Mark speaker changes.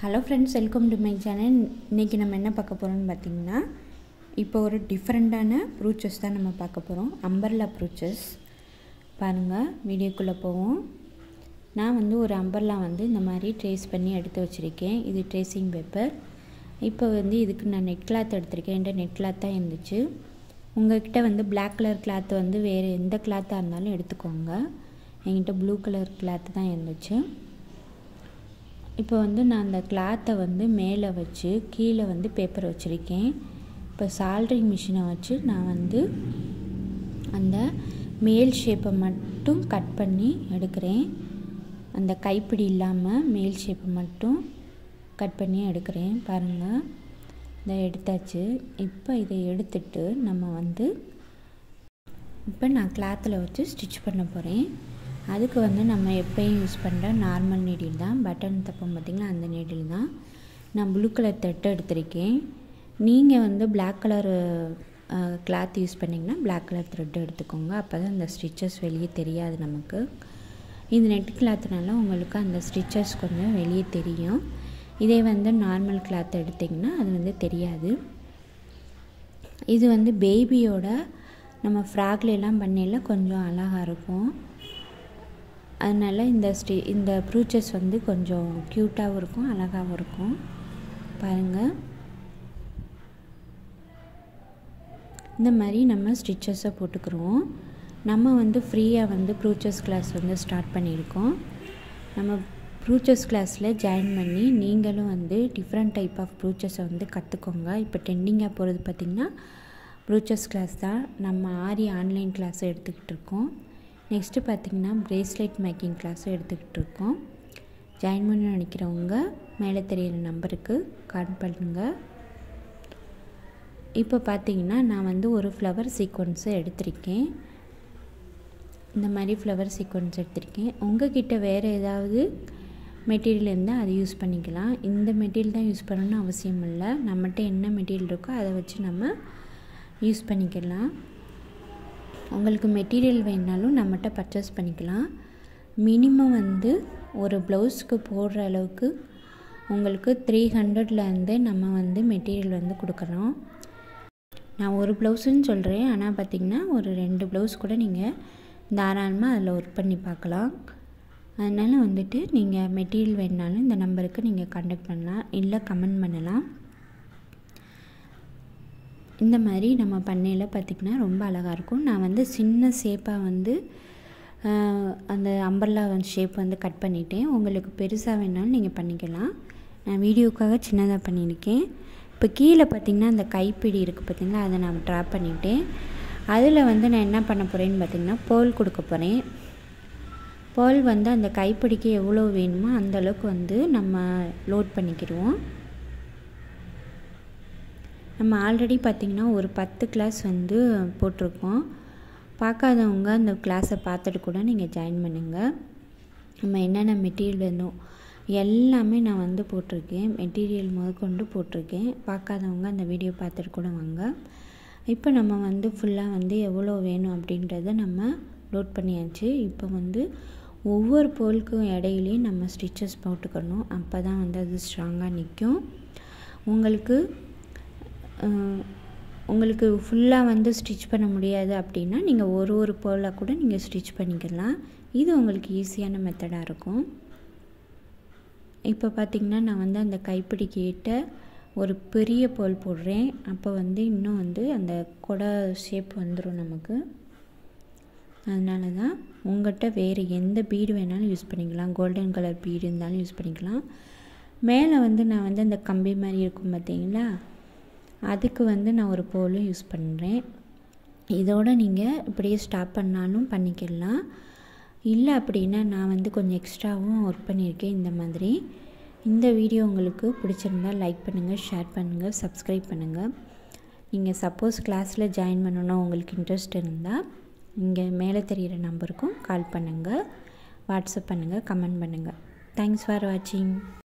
Speaker 1: hello friends welcome to my channel இன்றைக்கி நம்ம என்ன பார்க்க போகிறோம்னு பார்த்தீங்கன்னா இப்போ ஒரு டிஃப்ரெண்ட்டான ப்ரூச்சஸ் தான் நம்ம பார்க்க போகிறோம் அம்பர்லா ப்ரூச்சஸ் பாருங்கள் வீடியோக்குள்ளே போவோம் நான் வந்து ஒரு அம்பர்லா வந்து இந்த மாதிரி ட்ரேஸ் பண்ணி எடுத்து வச்சுருக்கேன் இது ட்ரேசிங் பேப்பர் இப்போ வந்து இதுக்கு நான் நெட் கிளாத் எடுத்திருக்கேன் என்கிட்ட நெட் கிளாத் தான் இருந்துச்சு உங்கள்கிட்ட வந்து பிளாக் கலர் கிளாத் வந்து வேறு எந்த கிளாத்தாக இருந்தாலும் எடுத்துக்கோங்க என்கிட்ட ப்ளூ கலர் கிளாத் தான் இருந்துச்சு இப்போ வந்து நான் அந்த கிளாத்தை வந்து மேலே வச்சு கீழே வந்து பேப்பர் வச்சுருக்கேன் இப்போ சால்ட்ரிங் மிஷினை வச்சு நான் வந்து அந்த மேல் ஷேப்பை மட்டும் கட் பண்ணி எடுக்கிறேன் அந்த கைப்பிடி இல்லாமல் மேல் ஷேப்பை மட்டும் கட் பண்ணி எடுக்கிறேன் பாருங்கள் இதை எடுத்தாச்சு இப்போ இதை எடுத்துட்டு நம்ம வந்து இப்போ நான் கிளாத்தில் வச்சு ஸ்டிச் பண்ண போகிறேன் அதுக்கு வந்து நம்ம எப்பயும் யூஸ் பண்ணுற நார்மல் நீடில் தான் பட்டன் தப்போம் பார்த்திங்களா அந்த நீடில் தான் நான் ப்ளூ கலர் தட்டு எடுத்திருக்கேன் நீங்கள் வந்து பிளாக் கலர் கிளாத் யூஸ் பண்ணிங்கன்னா பிளாக் கலர் த்ரெட் எடுத்துக்கோங்க அப்போ தான் அந்த ஸ்டிச்சஸ் வெளியே தெரியாது நமக்கு இந்த நெட் கிளாத்னால உங்களுக்கு அந்த ஸ்டிச்சஸ் கொஞ்சம் வெளியே தெரியும் இதே வந்து நார்மல் கிளாத் எடுத்திங்கன்னா அது வந்து தெரியாது இது வந்து பேபியோட நம்ம ஃப்ராக்லாம் பண்ணையில் கொஞ்சம் அழகாக இருக்கும் அதனால் இந்த ஸ்டி இந்த ப்ரூச்சஸ் வந்து கொஞ்சம் க்யூட்டாகவும் இருக்கும் அழகாகவும் இருக்கும் பாருங்கள் இந்த மாதிரி நம்ம ஸ்டிச்சஸை போட்டுக்கிறோம் நம்ம வந்து ஃப்ரீயாக வந்து ப்ரூச்சஸ் கிளாஸ் வந்து ஸ்டார்ட் பண்ணியிருக்கோம் நம்ம ப்ரூச்சஸ் கிளாஸில் ஜாயின் பண்ணி நீங்களும் வந்து டிஃப்ரெண்ட் டைப் ஆஃப் ப்ரூச்சஸை வந்து கற்றுக்கோங்க இப்போ ட்ரெண்டிங்காக போகிறது பார்த்திங்கன்னா ப்ரூச்சஸ் கிளாஸ் தான் நம்ம ஆரி ஆன்லைன் கிளாஸை எடுத்துக்கிட்டு இருக்கோம் நெக்ஸ்ட்டு பார்த்திங்கன்னா ப்ரேஸ்லெட் மேக்கிங் கிளாஸும் எடுத்துக்கிட்டு இருக்கோம் ஜாயின் பண்ண நினைக்கிறவங்க மேலே தெரியிற நம்பருக்கு கால் பண்ணுங்கள் இப்போ பார்த்தீங்கன்னா நான் வந்து ஒரு ஃப்ளவர் சீக்வன்ஸை எடுத்திருக்கேன் இந்த மாதிரி ஃப்ளவர் சீக்வன்ஸ் எடுத்திருக்கேன் உங்ககிட்ட வேறு ஏதாவது மெட்டீரியல் இருந்தால் அதை யூஸ் பண்ணிக்கலாம் இந்த மெட்டீரியல் தான் யூஸ் பண்ணணும்னு அவசியம் இல்லை நம்மகிட்ட என்ன மெட்டீரியல் இருக்கோ அதை வச்சு நம்ம யூஸ் பண்ணிக்கலாம் உங்களுக்கு மெட்டீரியல் வேணாலும் நம்மகிட்ட பர்ச்சேஸ் பண்ணிக்கலாம் மினிமம் வந்து ஒரு ப்ளவுஸ்க்கு போடுற அளவுக்கு உங்களுக்கு த்ரீ ஹண்ட்ரட்லேருந்தே நம்ம வந்து மெட்டீரியல் வந்து கொடுக்குறோம் நான் ஒரு ப்ளவுஸுன்னு சொல்கிறேன் ஆனால் பார்த்திங்கன்னா ஒரு ரெண்டு ப்ளவுஸ் கூட நீங்கள் தாராளமாக அதில் ஒர்க் பண்ணி பார்க்கலாம் அதனால் வந்துட்டு நீங்கள் மெட்டீரியல் வேணுனாலும் இந்த நம்பருக்கு நீங்கள் கான்டாக்ட் பண்ணலாம் இல்லை கமெண்ட் பண்ணலாம் இந்த மாதிரி நம்ம பண்ணையில் பார்த்திங்கன்னா ரொம்ப அழகாக இருக்கும் நான் வந்து சின்ன ஷேப்பாக வந்து அந்த அம்பர்லா ஷேப் வந்து கட் பண்ணிட்டேன் உங்களுக்கு பெருசாக வேணாலும் நீங்கள் பண்ணிக்கலாம் நான் வீடியோக்காக சின்னதாக பண்ணியிருக்கேன் இப்போ கீழே பார்த்திங்கன்னா அந்த கைப்பிடி இருக்குது பார்த்திங்களா அதை நான் ட்ரா பண்ணிவிட்டேன் அதில் வந்து நான் என்ன பண்ண போகிறேன்னு பார்த்திங்கன்னா பேர்ல் கொடுக்க போகிறேன் பேர்ல் வந்து அந்த கைப்பிடிக்கு எவ்வளோ வேணுமோ அந்தளவுக்கு வந்து நம்ம லோட் பண்ணிக்கிடுவோம் நம்ம ஆல்ரெடி பார்த்திங்கன்னா ஒரு பத்து கிளாஸ் வந்து போட்டிருக்கோம் பார்க்காதவங்க அந்த கிளாஸை பார்த்துட்டு கூட நீங்கள் ஜாயின் பண்ணுங்கள் நம்ம என்னென்ன மெட்டீரியல் வேணும் எல்லாமே நான் வந்து போட்டிருக்கேன் மெட்டீரியல் முதற்கொண்டு போட்டிருக்கேன் பார்க்காதவங்க அந்த வீடியோ பார்த்துட்டு கூட வாங்க இப்போ நம்ம வந்து ஃபுல்லாக வந்து எவ்வளோ வேணும் அப்படின்றத நம்ம லோட் பண்ணியாச்சு இப்போ வந்து ஒவ்வொரு பொருளுக்கும் இடையிலையும் நம்ம ஸ்டிச்சஸ் போட்டுக்கணும் அப்போ தான் வந்து அது ஸ்ட்ராங்காக நிற்கும் உங்களுக்கு உங்களுக்கு ஃபுல்லாக வந்து ஸ்டிச் பண்ண முடியாது அப்படின்னா நீங்கள் ஒரு ஒரு பொருளாக கூட நீங்கள் ஸ்டிச் பண்ணிக்கலாம் இது உங்களுக்கு ஈஸியான மெத்தடாக இருக்கும் இப்போ பார்த்திங்கன்னா நான் வந்து அந்த கைப்பிடி கேட்ட ஒரு பெரிய பொருள் போடுறேன் அப்போ வந்து இன்னும் வந்து அந்த கொடை ஷேப் வந்துடும் நமக்கு அதனால தான் உங்கள்கிட்ட வேறு எந்த பீடு வேணாலும் யூஸ் பண்ணிக்கலாம் கோல்டன் கலர் பீடு இருந்தாலும் யூஸ் பண்ணிக்கலாம் மேலே வந்து நான் வந்து அந்த கம்பி மாதிரி இருக்கும் பார்த்தீங்களா அதுக்கு வந்து நான் ஒரு போலும் யூஸ் பண்ணுறேன் இதோடு நீங்கள் இப்படியே ஸ்டாப் பண்ணாலும் பண்ணிக்கலாம் இல்லை அப்படின்னா நான் வந்து கொஞ்சம் எக்ஸ்ட்ராவும் ஒர்க் பண்ணியிருக்கேன் இந்த மாதிரி இந்த வீடியோ உங்களுக்கு பிடிச்சிருந்தால் லைக் பண்ணுங்கள் ஷேர் பண்ணுங்கள் சப்ஸ்கிரைப் பண்ணுங்கள் நீங்கள் சப்போஸ் கிளாஸில் ஜாயின் பண்ணணும் உங்களுக்கு இன்ட்ரெஸ்ட் இருந்தால் இங்கே மேலே தெரிகிற நம்பருக்கும் கால் பண்ணுங்கள் வாட்ஸ்அப் பண்ணுங்கள் கமெண்ட் பண்ணுங்கள் தேங்க்ஸ் ஃபார் வாட்சிங்